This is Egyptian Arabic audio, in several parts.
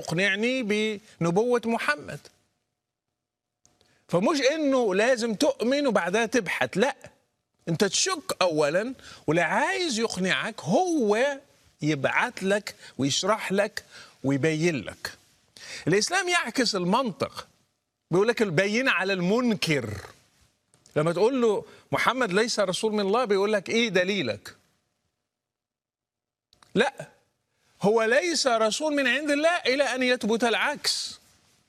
يقنعني بنبوة محمد فمش انه لازم تؤمن وبعدها تبحث لا انت تشك اولا واللي عايز يقنعك هو يبعت لك ويشرح لك ويبين لك الاسلام يعكس المنطق بيقول لك البينة على المنكر لما تقول له محمد ليس رسول من الله بيقول لك ايه دليلك لا هو ليس رسول من عند الله الى ان يثبت العكس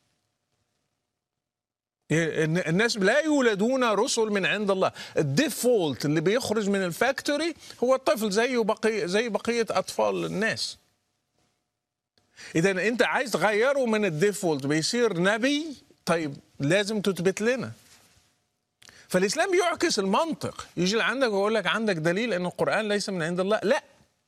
الناس لا يولدون رسل من عند الله الديفولت اللي بيخرج من الفاكتوري هو الطفل زيه بقية زي بقية أطفال الناس إذا أنت عايز تغيره من الديفولت بيصير نبي طيب لازم تثبت لنا فالإسلام يعكس المنطق يجي لعندك ويقول لك عندك دليل أن القرآن ليس من عند الله لا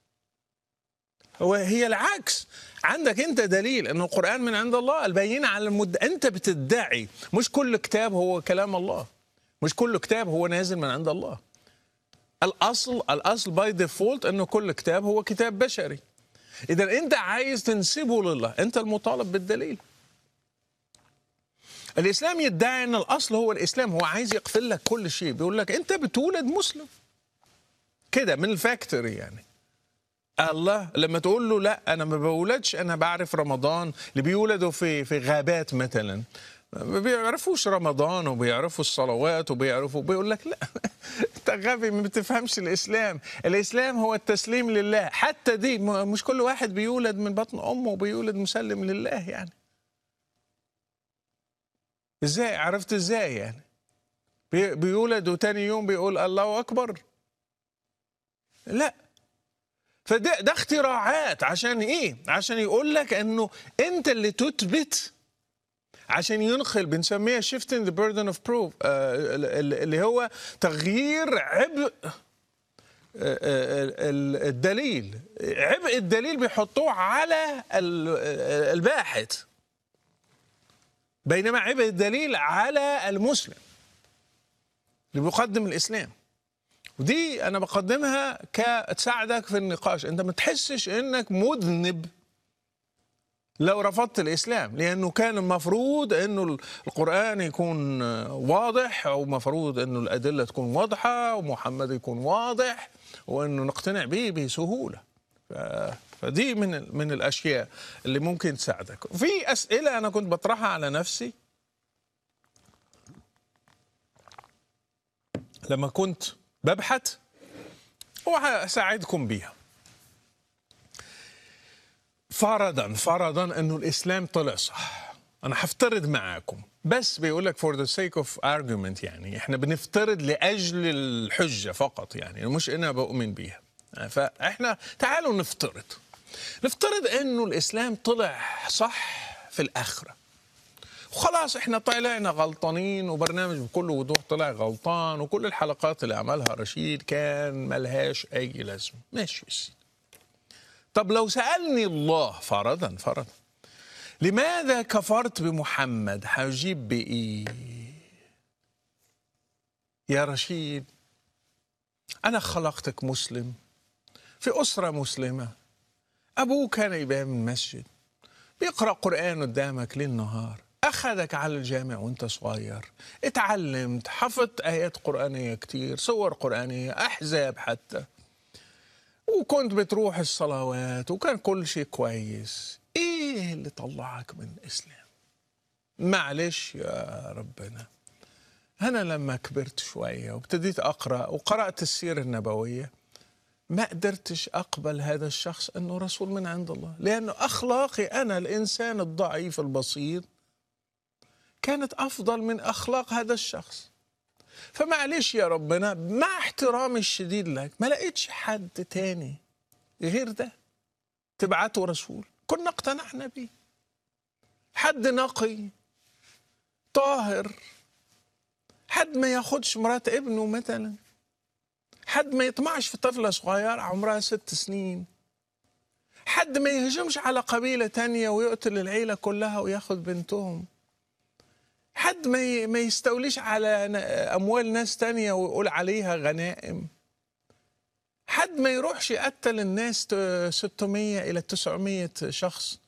هو هي العكس عندك انت دليل ان القران من عند الله البينه على المد انت بتدعي مش كل كتاب هو كلام الله مش كل كتاب هو نازل من عند الله الاصل الاصل باي ديفولت انه كل كتاب هو كتاب بشري اذا انت عايز تنسبه لله انت المطالب بالدليل الاسلام يدعي ان الاصل هو الاسلام هو عايز يقفل لك كل شيء بيقول لك انت بتولد مسلم كده من الفاكتوري يعني الله لما تقول له لا انا ما بولدش انا بعرف رمضان اللي بيولدوا في في غابات مثلا ما بيعرفوش رمضان وبيعرفوا الصلوات وبيعرفوا بيقول لك لا انت غبي ما بتفهمش الاسلام الاسلام هو التسليم لله حتى دي مش كل واحد بيولد من بطن امه وبيولد مسلم لله يعني ازاي عرفت ازاي يعني بيولد وتاني يوم بيقول الله اكبر لا فده ده اختراعات عشان ايه؟ عشان يقول لك انه انت اللي تثبت عشان ينقل بنسميها shifting the burden of proof آه اللي هو تغيير عبء الدليل عبء الدليل بيحطوه على الباحث بينما عبء الدليل على المسلم اللي بيقدم الاسلام ودي انا بقدمها كتساعدك في النقاش انت ما تحسش انك مذنب لو رفضت الاسلام لانه كان المفروض انه القران يكون واضح او المفروض انه الادله تكون واضحه ومحمد يكون واضح وانه نقتنع به بسهوله فدي من من الاشياء اللي ممكن تساعدك في اسئله انا كنت بطرحها على نفسي لما كنت ببحث وهساعدكم بيها فرضا فرضا انه الاسلام طلع صح انا هفترض معاكم بس بيقول لك for the sake of argument يعني احنا بنفترض لاجل الحجه فقط يعني مش انا بؤمن بيها فاحنا تعالوا نفترض نفترض انه الاسلام طلع صح في الاخره وخلاص احنا طلعنا غلطانين وبرنامج بكل وضوح طلع غلطان وكل الحلقات اللي عملها رشيد كان ملهاش اي لازمه ماشي يا سيدي طب لو سالني الله فرضا فرضا لماذا كفرت بمحمد هجيب بايه يا رشيد انا خلقتك مسلم في اسره مسلمه ابوه كان امام المسجد بيقرا قران قدامك ليل نهار أخذك على الجامع وأنت صغير اتعلمت حفظت آيات قرآنية كتير صور قرآنية أحزاب حتى وكنت بتروح الصلوات وكان كل شيء كويس إيه اللي طلعك من الإسلام معلش يا ربنا أنا لما كبرت شوية وابتديت أقرأ وقرأت السيرة النبوية ما قدرتش أقبل هذا الشخص أنه رسول من عند الله لأنه أخلاقي أنا الإنسان الضعيف البسيط كانت افضل من اخلاق هذا الشخص فمعلش يا ربنا مع احترامي الشديد لك ما لقيتش حد تاني غير ده تبعته رسول كنا اقتنعنا بيه حد نقي طاهر حد ما ياخدش مرات ابنه مثلا حد ما يطمعش في طفلة صغيرة عمرها ست سنين حد ما يهجمش على قبيلة تانية ويقتل العيلة كلها وياخد بنتهم حد ما ما يستوليش على اموال ناس تانية ويقول عليها غنائم حد ما يروحش يقتل الناس 600 الى 900 شخص